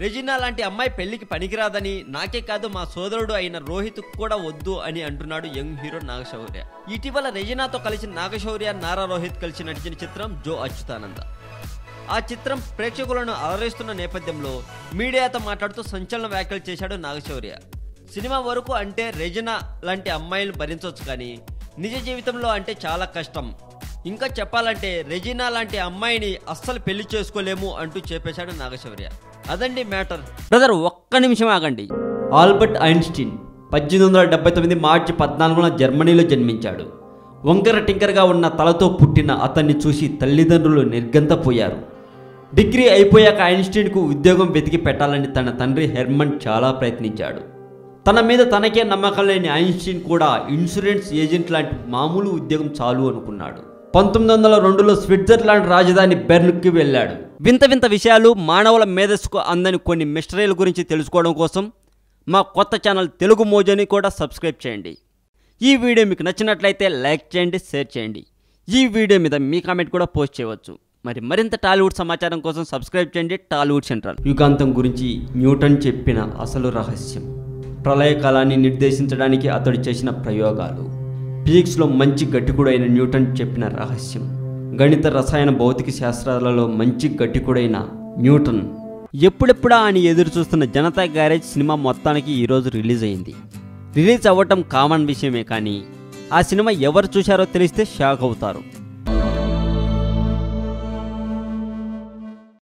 Regina లాంటి అమ్మాయి పెళ్లికి పనికిరాదని నాకే కాదు మా సోదరుడు అయిన రోహిత్ కూడా వద్దు అని అంటున్నాడు యంగ్ హీరో నాగశౌర్య ఇటీవల రెజినాతో కలిసి నాగశౌర్య నారా రోహిత్ కలిసి నటించిన చిత్రం జో అచ్యుతానంద ఆ చిత్రం ప్రేక్షకులను అలరిస్తున్న నేపథ్యంలో మీడియాతో మాట్లాడుతూ సంచలన వ్యాఖ్యలు చేశాడు నాగశౌర్య సినిమా వరకు అంటే రెజినా లాంటి అమ్మాయిలు భరించవచ్చు కానీ నిజ జీవితంలో అంటే చాలా కష్టం ఇంకా చెప్పాలంటే రెజినా లాంటి అమ్మాయిని అస్సలు పెళ్లి చేసుకోలేము అంటూ చెప్పేశాడు నాగశౌర్య అదండి మ్యాటర్ బ్రదర్ ఒక్క నిమిషం ఆగండి ఆల్బర్ట్ ఐన్స్టీన్ పద్దెనిమిది వందల డెబ్బై తొమ్మిది మార్చి పద్నాలుగున జర్మనీలో జన్మించాడు వంకర టింకరగా ఉన్న తలతో పుట్టిన అతన్ని చూసి తల్లిదండ్రులు నిర్గంతపోయారు డిగ్రీ అయిపోయాక ఐన్స్టీన్కు ఉద్యోగం వెతికి పెట్టాలని తన తండ్రి హెర్మన్ చాలా ప్రయత్నించాడు తన మీద తనకే నమ్మకం లేని ఐన్స్టీన్ కూడా ఇన్సూరెన్స్ ఏజెంట్ లాంటి మామూలు ఉద్యోగం చాలు అనుకున్నాడు పంతొమ్మిది వందల రెండులో స్విట్జర్లాండ్ రాజధాని బెర్న్కి వెళ్ళాడు వింత వింత విషయాలు మానవుల మేధస్సుకు అందని కొన్ని మిస్టరీల గురించి తెలుసుకోవడం కోసం మా కొత్త ఛానల్ తెలుగు మోజోని కూడా సబ్స్క్రైబ్ చేయండి ఈ వీడియో మీకు నచ్చినట్లయితే లైక్ చేయండి షేర్ చేయండి ఈ వీడియో మీద మీ కామెంట్ కూడా పోస్ట్ చేయవచ్చు మరి మరింత టాలీవుడ్ సమాచారం కోసం సబ్స్క్రైబ్ చేయండి టాలీవుడ్ సెంట్రల్ యుగాంతం గురించి న్యూటన్ చెప్పిన అసలు రహస్యం ప్రళయకాలాన్ని నిర్దేశించడానికి అతడు చేసిన ప్రయోగాలు ఫిజిక్స్లో మంచి గట్టికుడైన న్యూటన్ చెప్పిన రహస్యం గణిత రసాయన భౌతిక శాస్త్రాలలో మంచి గట్టికుడైన న్యూటన్ ఎప్పుడెప్పుడా అని ఎదురు చూస్తున్న జనతా గ్యారేజ్ సినిమా మొత్తానికి ఈరోజు రిలీజ్ అయింది రిలీజ్ అవ్వటం కామన్ విషయమే కానీ ఆ సినిమా ఎవరు చూశారో తెలిస్తే షాక్ అవుతారు